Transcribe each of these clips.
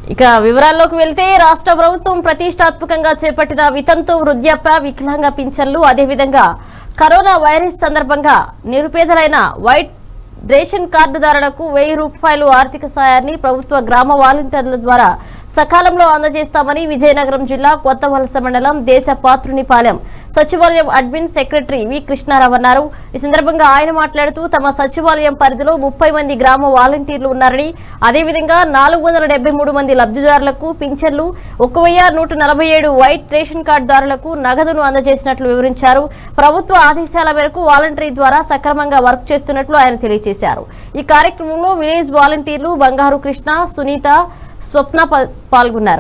ఇక వివరాల్లోకి వెళ్తే రాష్ట్ర ప్రభుత్వం ప్రతిష్టాత్మకంగా చేపట్టిన వితంతు వృద్ధాప్య వికలాంగ పింఛన్లు అదేవిధంగా కరోనా వైరస్ సందర్భంగా నిరుపేదలైన వైట్ రేషన్ కార్డుదారులకు వెయ్యి రూపాయలు ఆర్థిక సాయాన్ని ప్రభుత్వ గ్రామ వాలంటీర్ల ద్వారా సకాలంలో అందజేస్తామని విజయనగరం జిల్లా కొత్త వలస మండలం దేశ పాత్రునిపాలెం సచివాలయం అడ్మిన్ సెక్రటరీ వి కృష్ణారావు అన్నారు ఈ సందర్భంగా ఆయన మాట్లాడుతూ తమ సచివాలయం పరిధిలో ముప్పై మంది గ్రామ వాలంటీర్లు ఉన్నారని అదేవిధంగా నాలుగు వందల డెబ్బై మూడు మంది లబ్ధిదారులకు పింఛన్లు ఒక వెయ్యి నూట నలభై ఏడు వైట్ రేషన్ కార్డుదారులకు నగదును అందజేసినట్లు వివరించారు ప్రభుత్వ ఆదేశాల మేరకు వాలంటరీ ద్వారా సక్రమంగా వర్క్ చేస్తున్నట్లు ఆయన తెలియజేశారు ఈ కార్యక్రమంలో విలేజ్ వాలంటీర్లు బంగారు కృష్ణ సునీత స్వప్న పా- పాల్గొన్నారు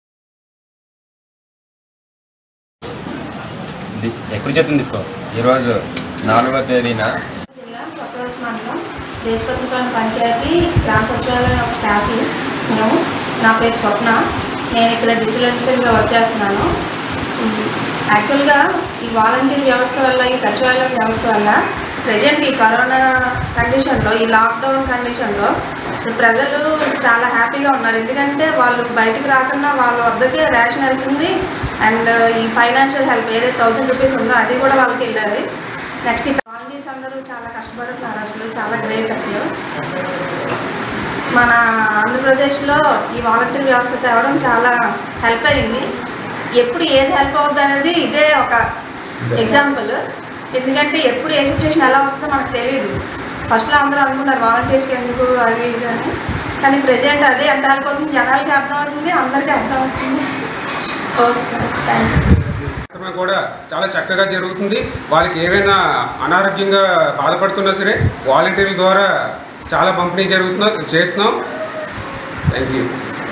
ది- ఎక్కడ చెప్తుంది తీసుకో ఈరోజు నాలుగో తేదీన జిల్లా కొత్తవలస మండలం దేశపతిపాలెం పంచాయతీ గ్రామ సచివాలయం ఒక స్టాఫ్ మేము నా పేరు స్వప్న నేను ఇక్కడ డిజిటల్ అసిస్టెంట్గా వర్క్ చేస్తున్నాను ఉమ్, యాక్చువల్గా ఈ వాలంటీర్ వ్యవస్థ వల్ల ఈ సచివాలయం వ్యవస్థ వల్ల ప్రజెంట్ ఈ కరోనా కండిషన్లో ఈ లాక్డౌన్ కండిషన్లో అసలు ప్రజలు చాలా హ్యాపీగా ఉన్నారు ఎందుకంటే వాళ్ళు బయటికి రాకుండా వాళ్ళ వద్దకే రేషన్ వెళ్తుంది అండ్ ఈ ఫైనాన్షియల్ హెల్ప్ ఏదైతే థౌసండ్ రూపీస్ ఉందో అది కూడా వాళ్ళకి వెళ్ళాలి నెక్స్ట్ ఇక్కడ వాలంటీర్స్ అందరూ చాలా కష్టపడుతున్నారు అసలు చాలా గ్రేట్ అసలు మన ఆంధ్రప్రదేశ్లో ఈ వాలంటీర్ వ్యవస్థ తేవడం చాలా హెల్ప్ అయింది ఎప్పుడు ఏది హెల్ప్ అవుతుంది అనేది ఇదే ఒక ఎగ్జాంపుల్ ఎందుకంటే ఎప్పుడు ఏ సిచ్యువేషన్ ఎలా వస్తుందో మనకు తెలియదు ఫస్ట్లో అందరూ అనుకున్నారు వాలంటీర్స్కి ఎందుకు అది ఇది అని కానీ ప్రజెంట్ అదే ఎంత హెల్ప్ అవుతుంది జనాలకి అర్థం అవుతుంది అందరికీ అర్థం అవుతుంది ఓకే సార్ థ్యాంక్ యూ కార్యక్రమం కూడా చాలా చక్కగా జరుగుతుంది వాళ్ళకి ఏవైనా అనారోగ్యంగా బాధపడుతున్నా సరే వాలంటీర్ల ద్వారా చాలా పంపిణీ జరుగుతున్నా చేస్తున్నాం థ్యాంక్ యూ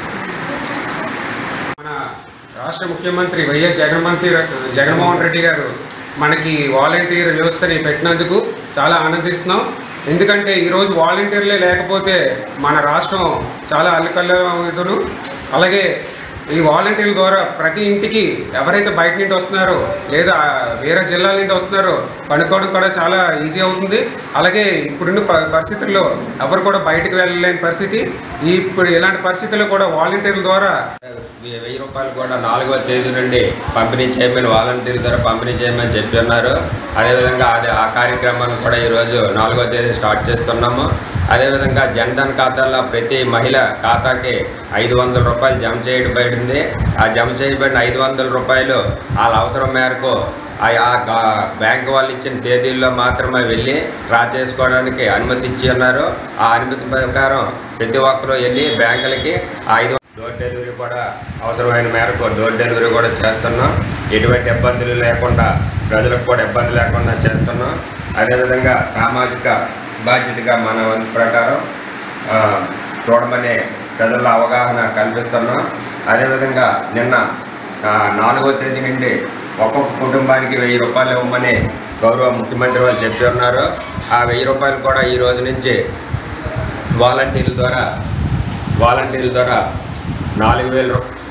మన రాష్ట్ర ముఖ్యమంత్రి వైఎస్ జగన్మంత్రి జగన్మోహన్ రెడ్డి గారు మనకి వాలంటీర్ వ్యవస్థని పెట్టినందుకు చాలా ఆనందిస్తున్నాం ఎందుకంటే ఈరోజు వాలంటీర్లే లేకపోతే మన రాష్ట్రం చాలా అల్లకల్లోను అలాగే ఈ వాలంటీర్ల ద్వారా ప్రతి ఇంటికి ఎవరైతే బయట నుండి వస్తున్నారో లేదా వేరే జిల్లాల నుండి వస్తున్నారో కనుక్కోవడం కూడా చాలా ఈజీ అవుతుంది అలాగే ఇప్పుడున్న ప- పరిస్థితుల్లో ఎవరు కూడా బయటకు వెళ్ళలేని పరిస్థితి ఈ ఇప్పుడు ఇలాంటి పరిస్థితుల్లో కూడా వాలంటీర్ల ద్వారా వె- వెయ్యి రూపాయలు కూడా నాలుగవ తేదీ నుండి పంపిణీ చేయమని వాలంటీర్ ద్వారా పంపిణీ చేయమని చెప్పి ఉన్నారు అదేవిధంగా అదే ఆ కార్యక్రమాన్ని కూడా ఈరోజు నాలుగవ తేదీ స్టార్ట్ చేస్తున్నాము అదేవిధంగా జన్ధన్ ఖాతాలో ప్రతి మహిళ ఖాతాకి ఐదు వందల రూపాయలు జమ చేయబడింది ఆ జమ చేయబడిన ఐదు వందల రూపాయలు వాళ్ళ అవసరం మేరకు ఆ ఆ గా- బ్యాంకు వాళ్ళు ఇచ్చిన తేదీల్లో మాత్రమే వెళ్ళి డ్రా చేసుకోవడానికి అనుమతి ఇచ్చి ఉన్నారు ఆ అనుమతి ప్రకారం ప్రతి ఒక్కరూ వెళ్ళి బ్యాంకులకి ఆ ఐదు డోర్ డెలివరీ కూడా అవసరమైన మేరకు డోర్ డెలివరీ కూడా చేస్తున్నాం ఎటువంటి ఇబ్బందులు లేకుండా ప్రజలకు కూడా ఇబ్బంది లేకుండా చేస్తున్నాం అదేవిధంగా సామాజిక బాధ్యతగా మన వంతు ప్రకారం ఆ, చూడమని ప్రజల్లో అవగాహన కల్పిస్తున్నాం అదేవిధంగా నిన్న ఆ, నాలుగో తేదీ నుండి ఒక్కొక్క కుటుంబానికి వెయ్యి రూపాయలు ఇవ్వమని గౌరవ ముఖ్యమంత్రి వాళ్ళు చెప్పి ఉన్నారు ఆ వెయ్యి రూపాయలు కూడా ఈ రోజు నుంచి వాలంటీర్ల ద్వారా వాలంటీర్ల ద్వారా నాలుగు వేల రూ-